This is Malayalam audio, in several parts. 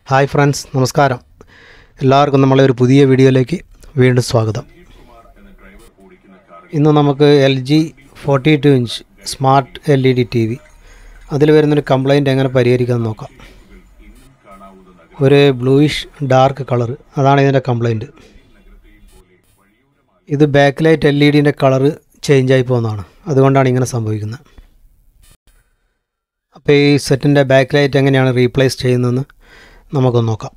ഹായ് ഫ്രണ്ട്സ് നമസ്കാരം എല്ലാവർക്കും നമ്മളെ ഒരു പുതിയ വീഡിയോയിലേക്ക് വീണ്ടും സ്വാഗതം ഇന്ന് നമുക്ക് L G forty two inch smart L E D T V അതിൽ വരുന്നൊരു കംപ്ലൈൻറ്റ് എങ്ങനെ പരിഹരിക്കാൻ നോക്കാം ഒരു ബ്ലൂയിഷ് ഡാർക്ക് കളർ അതാണ് ഇതിൻ്റെ കംപ്ലൈൻറ്റ് ഇത് ബാക്ക് ലൈറ്റ് എൽ ഇ ഡിൻ്റെ കളറ് ചേഞ്ചായി പോകുന്നതാണ് അതുകൊണ്ടാണ് ഇങ്ങനെ സംഭവിക്കുന്നത് അപ്പോൾ ഈ സെറ്റിൻ്റെ ബാക്ക് ലൈറ്റ് എങ്ങനെയാണ് റീപ്ലേസ് ചെയ്യുന്നതെന്ന് നമുക്കൊന്ന് നോക്കാം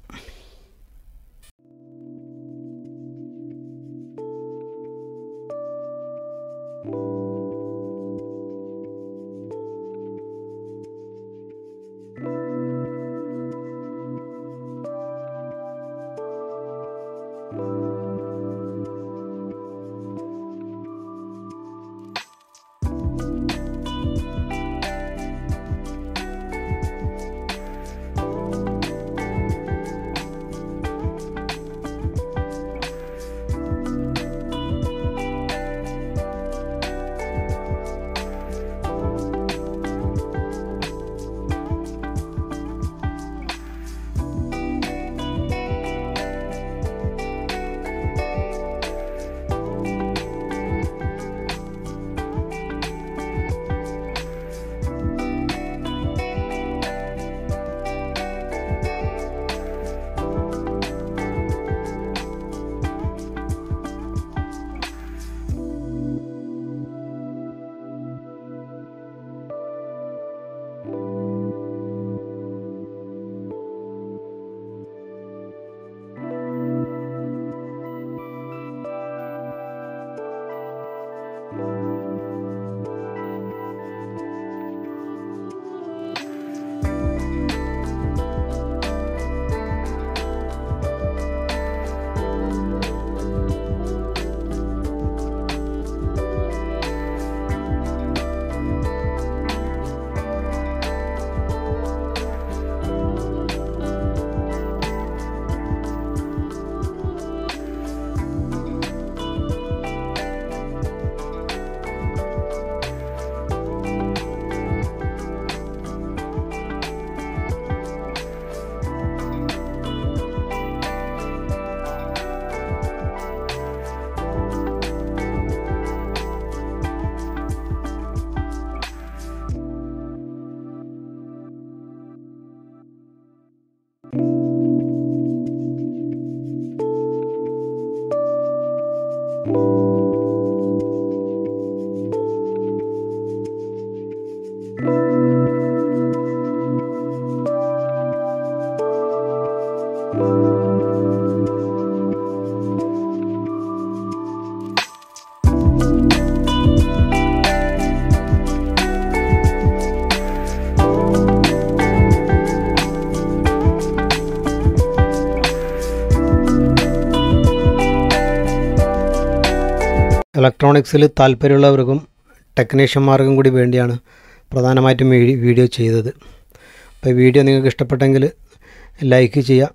ഇലക്ട്രോണിക്സിൽ താല്പര്യമുള്ളവർക്കും ടെക്നീഷ്യന്മാർക്കും കൂടി വേണ്ടിയാണ് പ്രധാനമായിട്ടും ഈ വീഡിയോ ചെയ്തത് അപ്പോൾ ഈ വീഡിയോ നിങ്ങൾക്ക് ഇഷ്ടപ്പെട്ടെങ്കിൽ ലൈക്ക് ചെയ്യുക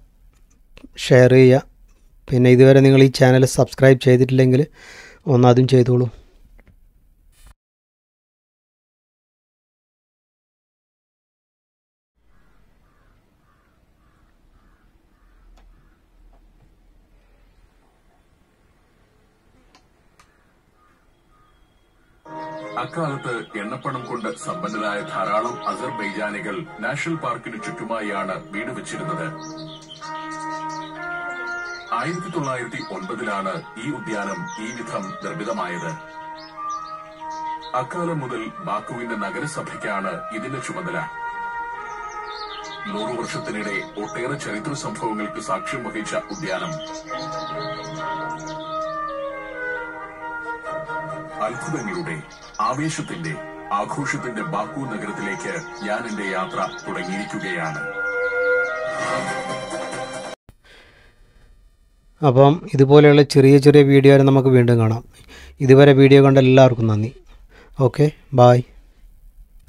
ഷെയർ ചെയ്യുക പിന്നെ ഇതുവരെ നിങ്ങൾ ഈ ചാനൽ സബ്സ്ക്രൈബ് ചെയ്തിട്ടില്ലെങ്കിൽ ഒന്ന് അതും ചെയ്തോളൂ അക്കാലത്ത് എണ്ണപ്പണം കൊണ്ട് സമ്പന്നരായ ധാരാളം അസർബൈജാനികൾ നാഷണൽ പാർക്കിനു ചുറ്റുമായാണ് വീട് വെച്ചിരുന്നത് ആയിരത്തി തൊള്ളായിരത്തി ഒൻപതിലാണ് ഈ ഉദ്യാനം ഈ വിധം നിർമ്മിതമായത് അക്കാലം മുതൽ ബാക്കുവിന്റെ നഗരസഭയ്ക്കാണ് ഇതിന്റെ ചുമതല നൂറു വർഷത്തിനിടെ ഒട്ടേറെ ചരിത്ര സംഭവങ്ങൾക്ക് സാക്ഷ്യം വഹിച്ച ഉദ്യാനം അത്ഭുതങ്ങളുടെ ആവേശത്തിന്റെ ആഘോഷത്തിന്റെ ബാക്കു നഗരത്തിലേക്ക് ഞാൻ എന്റെ യാത്ര തുടങ്ങിയിരിക്കുകയാണ് അപ്പം ഇതുപോലെയുള്ള ചെറിയ ചെറിയ വീഡിയോ നമുക്ക് വീണ്ടും കാണാം ഇതുവരെ വീഡിയോ കണ്ട എല്ലാവർക്കും നന്ദി ഓക്കെ ബായ്